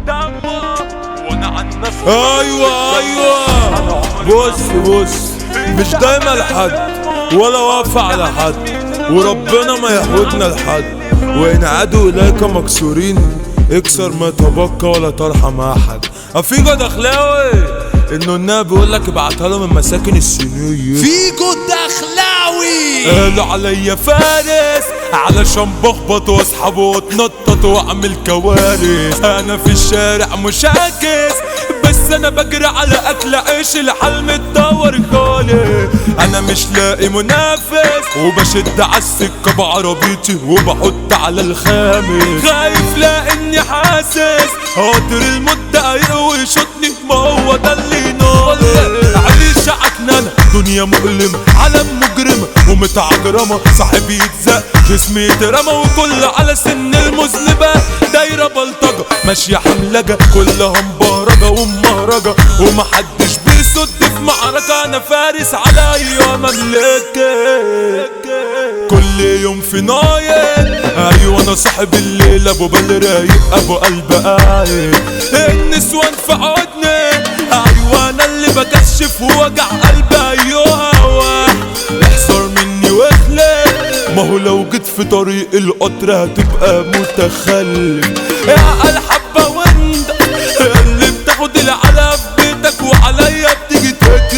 ودمه وانا عن نفسي ايوه ايوه بص بص مش دايما لحد ولا واقفة على حد وربنا ما يحودنا لحد وإن عادوا إليك مكسورين اكسر ما تبقى ولا ترحم أحد أفيجو دخلاوي إنه النبي بيقول لك ابعتها له من مساكن السنية فيجو الدخلاوي قالوا عليا فارس علشان بخبط واسحب واتنطط واعمل كوارث انا في الشارع مشاكس بس انا بجري على اكل عيش الحال متدور خالص انا مش لاقي منافس وبشد على السكه بعربيتي وبحط على الخامس خايف لاني حاسس قادر المدة ويشوطني ما هو ده اللي ناقص عيشة عكنانة دنيا مؤلمة عالم مجرمة ومتعجرمة صاحبي يتزق جسمي يترمى وكل على سن المذنبة دايرة بلطجة ماشية حملجة كلها مبهرجة ومهرجة ومحدش بيصد في معركة أنا فارس على أيوة مملكة كل يوم في نايم ايوه انا صاحب الليل ابو بال رايق ابو قلب قايم النسوان في عودني ايوه انا اللي بكشف ووجع قلبي ايوه هوا احذر مني واخلق ما هو لو جيت في طريق القطر هتبقى متخلف يا الحبة وانت اللي بتاخد العلا في بيتك وعليا بتيجي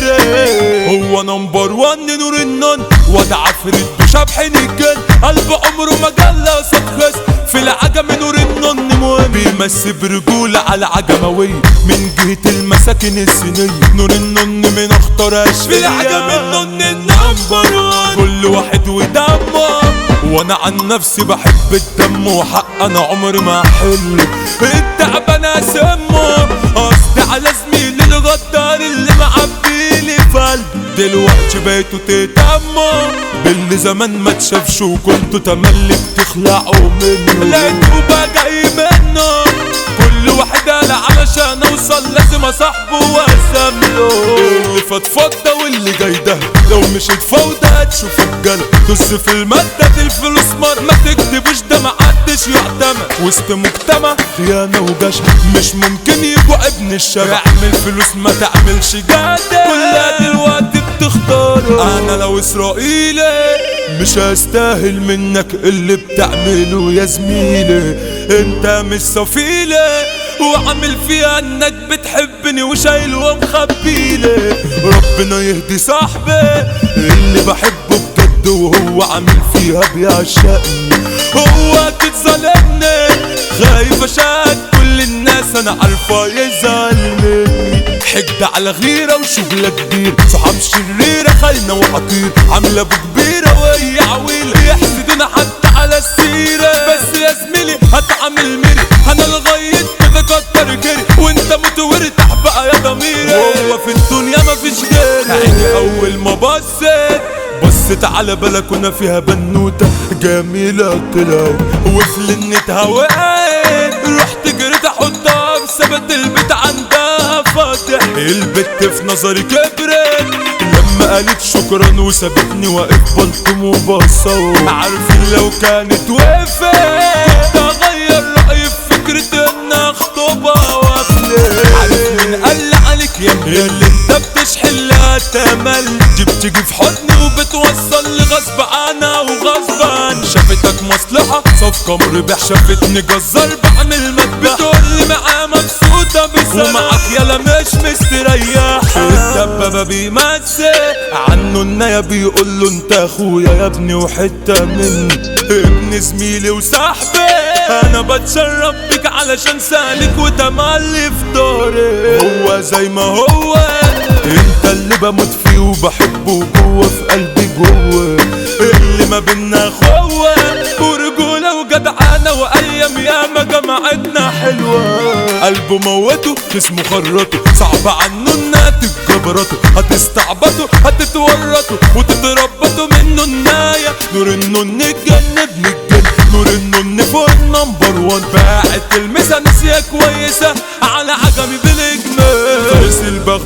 تجري هو نمبر وان نور النون واد عفريت بشبحن الجن قلب عمره ما جلى خس في العجم نور النون مهم بيمسي برجولة على عجموية من جهة المساكن السنية نور النون من اختار في العجم النون النمبر وان كل واحد ودمه وانا عن نفسي بحب الدم وحق انا عمري ما احل التعب انا سمه قصدي على زميلي الغدار اللي معبيلي في قلبي دلوقتي بقيتوا تهتموا باللي زمان ما تشافش وكنتوا تملي بتخلعوا منه لقيتوا بقى جاي منه كل واحد قال علشان اوصل لازم اصاحبه واسامله اللي فضفض ده واللي جاي ده لو مشيت فوضى هتشوف الجنة دس في المادة الفلوس مر ما تكتبوش ده محدش يعتمد وسط مجتمع خيانة وجشع مش ممكن يبقوا ابن الشارع اعمل فلوس ما تعملش جدع كلها دلوقتي بتختار انا لو اسرائيلي مش هستاهل منك اللي بتعمله يا زميلي انت مش صفيلي وعامل فيها انك بتحبني وشايل ومخبيلي ربنا يهدي صاحبي اللي بحبه بجد وهو عامل فيها بيعشقني هو اكيد ظالمني خايف اشاهد كل الناس انا عارفه يزعل مني حقد على غيرة وشغلة كبير صحاب شريرة خاينة وحقير عاملة ابو كبيرة وهي عويلة يحسدنا حتى على السيرة بس يا زميلي هتعامل ميري انا لغاية كده كتر كيري وانت موت وارتاح بقى يا ضميري هو في الدنيا مفيش غيري عيني اول ما بصيت بصت على بلكونة فيها بنوتة جميلة طلعت وفلنتها وقعت رحت جريت احطها بثبت البيت عندها فاتح البت في نظري كبرت لما قالت شكرا وسابتني واقف بلطم وبصور عارفين لو كانت وقفت كنت اغير رأيي في فكرة ان اخطبها وافلت عارف مين قال عليك يا ابني اللي انت بتشحن لها تمل دي بتيجي في حضني وبتوصل لي غصب عنها وغصب عني شافتك مصلحة صفقة مربح شافتني جزار بعمل مذبح بتقول لي معاه مبسوطة بس ومعاك يلا مش مستريحة الدبابة بيمثل عنه النايا بيقول له انت اخويا يا ابني وحتة مني ابن زميلي وصاحبي انا بتشرف بيك علشان سالك وتملي في داري هو زي ما هو انت اللي بموت فيه وبحبه جوه في قلبي جوه اللي ما بينا اخوه ورجوله وجدعانه وايام ياما جمعتنا حلوه قلبه موته جسمه خرطه صعب عنه انها تتجبرته هتستعبطه هتتورطه وتتربطه منه النايه نور النون اتجنب نتجن نور النون فوق النمبر وان باعت المسا نسيه كويسه على عجمي بالاجمال فارس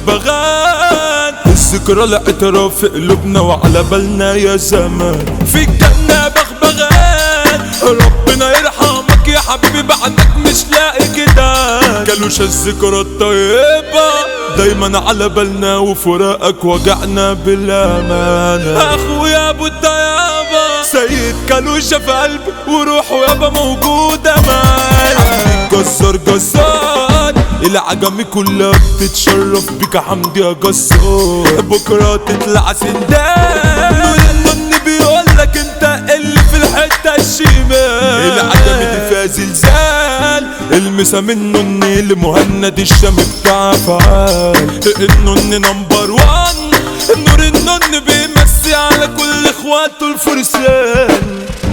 البغبغان الذكرى الاعتراف في قلوبنا وعلى بالنا يا زمان في الجنة بغبغان ربنا يرحمك يا حبيبي بعدك مش لاقي كده كان تنسوش الذكرى الطيبة دايما على بالنا وفراقك وجعنا بالأمانة أخويا أبو الطيابة سيد كالوشة في قلبي وروحه يابا موجودة معايا جزار جزار العجمي كلها بتتشرف بيك يا حمدي يا جزار بكرة تطلع سندان النن بيقولك انت اللي في الحتة الشمال العجمي دي فيها زلزال المسا منه النيل مهند الشام بتاع فعال النن نمبر وان نور النن بيمسي على كل اخواته الفرسان